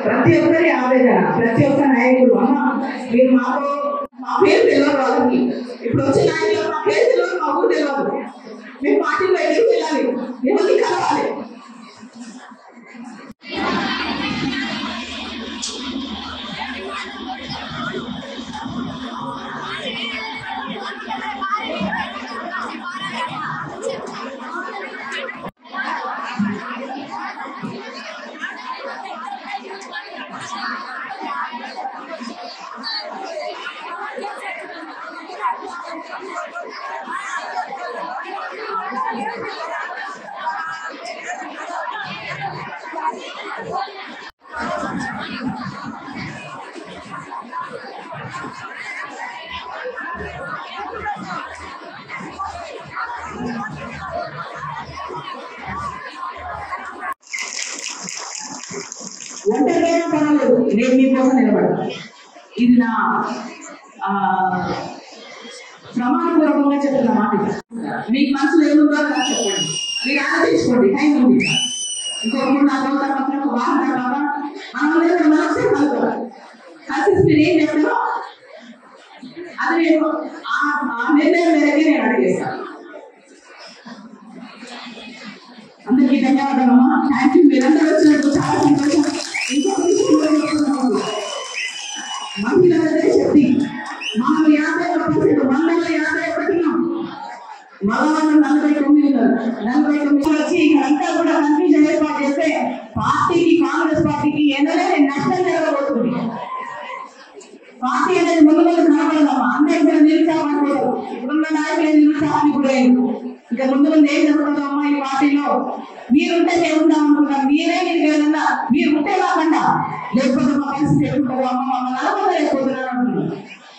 ప్రతి ఒక్కరి ఆవేదన ప్రతి ఒక్క నాయకుడు అమ్మ మీరు మాకు మా పేరు తెలియదు వాళ్ళకి ఇప్పుడు వచ్చే నాయకులు మా పేరు తెలియదు మా ఊరు తెలియదు మేము పార్టీలో ఎదురు వెళ్ళాలి ఎవరిని కలవాలి ఒంటరిగా పర్వాలేదు నేను మీకోసం నిలబడతా ఇది నా ఆ, ప్రమాణపూర్వకంగా చెప్తున్న మాట ఇది. మీకు మనసులో ఏముందో నాకు చెప్పండి మీరు ఆలోచించుకోండి టైం ఉంది ఇంకొక మూడు నాలుగు రోజుల తర్వాత ఒక వారం తర్వాత మనం అందరం మనసే కలుగుతాం కలిసి మీరు ఏం చెప్తారో అది నేను ఆ ఆ నిర్ణయం మేరకే నేను అడిగేస్తాను అందరికీ ధన్యవాదాలమ్మా థ్యాంక్ యూ మీరందరూ వచ్చినందుకు చాలా సంతోషం ఇంకొక విషయం కూడా చెప్తున్నాను మహిళలదే శక్తి మనం యాభై ఒక్క పర్సెంట్ వందల యాభై ఒకటిలో మగవాళ్ళు నలభై తొమ్మిది ఉన్నారు నలభై తొమ్మిది వచ్చి ఇక్కడంతా కూడా కన్ఫ్యూజన్ ఏర్పాటు చేస్తే పార్టీకి కాంగ్రెస్ పార్టీకి ఎనలేని నష్టం జరగబోతుంది పార్టీ అనేది ముందు ముందు కనపడదమ్మా అందరూ కూడా నిరుత్సాహపడిపోతారు ఇప్పుడున్న నాయకులు నిరుత్సాహానికి గురయ్యారు ఇక ముందు ముందు ఏం జరుగుతుందమ్మా ఈ పార్టీలో మీరుంటే మేము ఉందాం అనుకుంటాం మీరే మీరు ఏదన్నా మీరు ఉంటే కాకుండా లేకపోతే మా పరిస్థితి ఎట్లుంటుందో అమ్మ మమ్మల్ని నలభలేకపోతున్నారు అంటున్నారు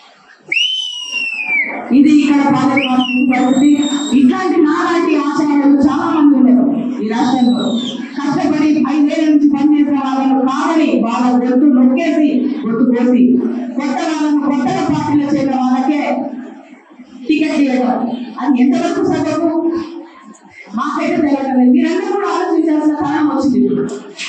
ఇది ఇక్కడ పాలక పరిస్థితి ఇట్లాంటి నాలాంటి ఆశయాలు చాలా మంది ఉన్నారు ఈ రాష్ట్రంలో కష్టపడి ఐదేళ్ల నుంచి పనిచేసిన వాళ్ళను కాదని వాళ్ళ గొంతు నొక్కేసి గొంతు కోసి కొత్త వాళ్ళను కొత్తగా పార్టీలో చేరిన వాళ్ళకే టికెట్ ఇవ్వడం అది ఎంతవరకు సగము మాకైతే తెలియదు మీరందరూ కూడా ఆలోచించాల్సిన కాలం వచ్చింది ఇప్పుడు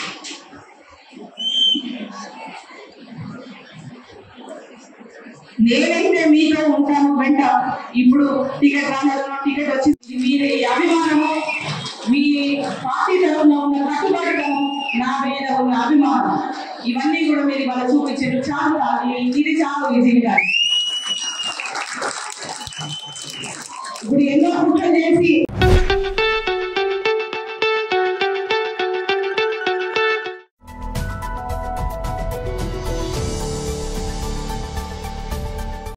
నేనైతే మీతో ఉంటాను వెంట ఇప్పుడు టికెట్ రాలేదు టికెట్ వచ్చింది మీరే ఈ అభిమానము మీ పార్టీ తరఫున ఉన్న కట్టుబాటుతనం నా మీద ఉన్న అభిమానం ఇవన్నీ కూడా మీరు ఇవాళ చూపించారు చాలు కాదు ఇది చాలు ఈ జీవితానికి ఇప్పుడు ఎన్నో కుట్రలు చేసి